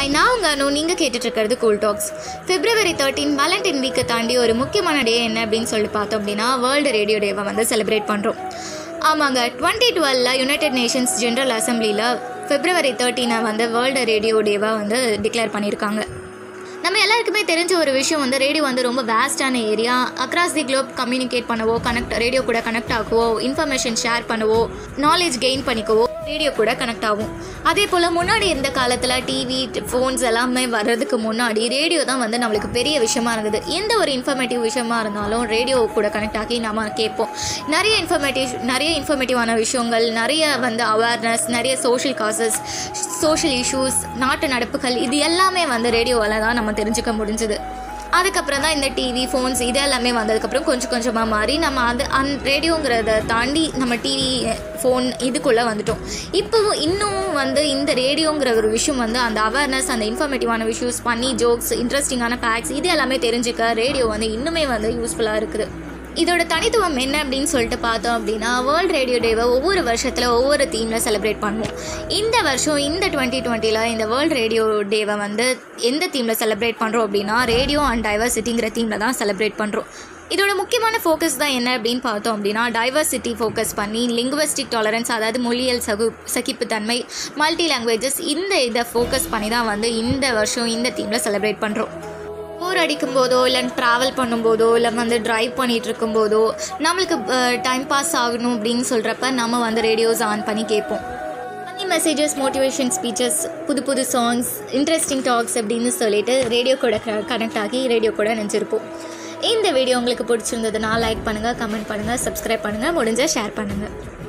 hi நான் உங்கள் அனு நீங்கள் கேட்டுட்ருக்கிறது cool talks February thirteen valentine வீக்கை தாண்டி ஒரு முக்கியமான டே என்ன அப்படின்னு சொல்லிட்டு பார்த்தோம் அப்படின்னா வேர்ல்டு ரேடியோ டேவை வந்து செலிப்ரேட் பண்ணுறோம் ஆமாங்க டுவெண்ட்டி டுவெலில் யுனைடெட் நேஷன்ஸ் ஜென்ரல் அசம்பிளியில் பிப்ரவரி தேர்ட்டீனை வந்து வேர்ல்டு ரேடியோ டேவாக வந்து டிக்ளேர் பண்ணியிருக்காங்க நம்ம எல்லாருக்குமே தெரிஞ்ச ஒரு விஷயம் வந்து ரேடியோ வந்து ரொம்ப வேஸ்டான area across the globe communicate பண்ணவோ கனெக்ட் ரேடியோ கூட கனெக்ட் ஆகவோ இன்ஃபர்மேஷன் ஷேர் பண்ணவோ நாலேஜ் கெயின் பண்ணிக்கவோ ரேடியோ கூட கனெக்ட் ஆகும் அதே போல் முன்னாடி இருந்த காலத்தில் டிவி ஃபோன்ஸ் எல்லாமே வர்றதுக்கு முன்னாடி ரேடியோ தான் வந்து நம்மளுக்கு பெரிய விஷயமா இருந்தது எந்த ஒரு இன்ஃபர்மேட்டிவ் விஷயமா இருந்தாலும் ரேடியோ கூட கனெக்ட் ஆகி நம்ம கேட்போம் நிறைய இன்ஃபர்மேட்டிவ் நிறைய இன்ஃபர்மேட்டிவான விஷயங்கள் நிறைய வந்து அவேர்னஸ் நிறைய சோஷியல் காசஸ் சோஷியல் இஷ்யூஸ் நாட்டு நடப்புகள் இது எல்லாமே வந்து ரேடியோவில் தான் நம்ம தெரிஞ்சுக்க முடிஞ்சுது அதுக்கப்புறம் தான் இந்த டிவி ஃபோன்ஸ் இது எல்லாமே வந்ததுக்கப்புறம் கொஞ்சம் கொஞ்சமாக மாறி நம்ம அது அந் ரேடியோங்கிறத தாண்டி நம்ம டிவி ஃபோன் இதுக்குள்ளே வந்துட்டோம் இப்போவும் இன்னும் வந்து இந்த ரேடியோங்கிற ஒரு விஷயம் வந்து அந்த அவேர்னஸ் அந்த இன்ஃபர்மேட்டிவான விஷயஸ் பண்ணி ஜோக்ஸ் இன்ட்ரெஸ்டிங்கான ஃபேக்ட்ஸ் இது எல்லாமே தெரிஞ்சுக்க ரேடியோ வந்து இன்னுமே வந்து யூஸ்ஃபுல்லாக இருக்குது இதோட தனித்துவம் என்ன அப்படின்னு சொல்லிட்டு பார்த்தோம் அப்படின்னா வேர்ல்டு ரேடியோ டேவை ஒவ்வொரு வருஷத்தில் ஒவ்வொரு தீமில் செலிப்ரேட் பண்ணுவோம் இந்த வருஷம் இந்த டுவெண்ட்டி டுவெண்ட்டியில் இந்த வேர்ல்டு ரேடியோ டேவை வந்து எந்த தீமில் செலிப்ரேட் பண்ணுறோம் அப்படின்னா ரேடியோ அண்ட் டைவர்சிட்டிங்கிற தீமில் தான் செலிப்ரேட் பண்ணுறோம் இதோட முக்கியமான ஃபோக்கஸ் தான் என்ன அப்படின்னு பார்த்தோம் அப்படின்னா டைவர்சிட்டி ஃபோக்கஸ் பண்ணி லிங்குவஸ்டிக் டாலரன்ஸ் அதாவது மொழியியல் சகு சகிப்புத்தன்மை மல்டி லாங்குவேஜஸ் இந்த இதை ஃபோக்கஸ் பண்ணி தான் வந்து இந்த வருஷம் இந்த தீமில் செலிப்ரேட் பண்ணுறோம் போர் அடிக்கும் போதோ இல்லை ட்ராவல் பண்ணும்போதோ இல்லை வந்து ட்ரைவ் பண்ணிகிட்டு இருக்கும்போதோ நம்மளுக்கு டைம் பாஸ் ஆகணும் அப்படின்னு சொல்கிறப்ப நம்ம வந்து ரேடியோஸ் ஆன் பண்ணி கேட்போம் ஃபன்னி மெசேஜஸ் மோட்டிவேஷன் ஸ்பீச்சஸ் புது புது சாங்ஸ் இன்ட்ரெஸ்டிங் டாக்ஸ் அப்படின்னு சொல்லிட்டு ரேடியோ கூட கனெக்ட் ஆகி ரேடியோ கூட நினச்சிருப்போம் இந்த வீடியோ உங்களுக்கு பிடிச்சிருந்ததுன்னா லைக் பண்ணுங்கள் கமெண்ட் பண்ணுங்கள் சப்ஸ்கிரைப் பண்ணுங்கள் முடிஞ்சால் ஷேர் பண்ணுங்கள்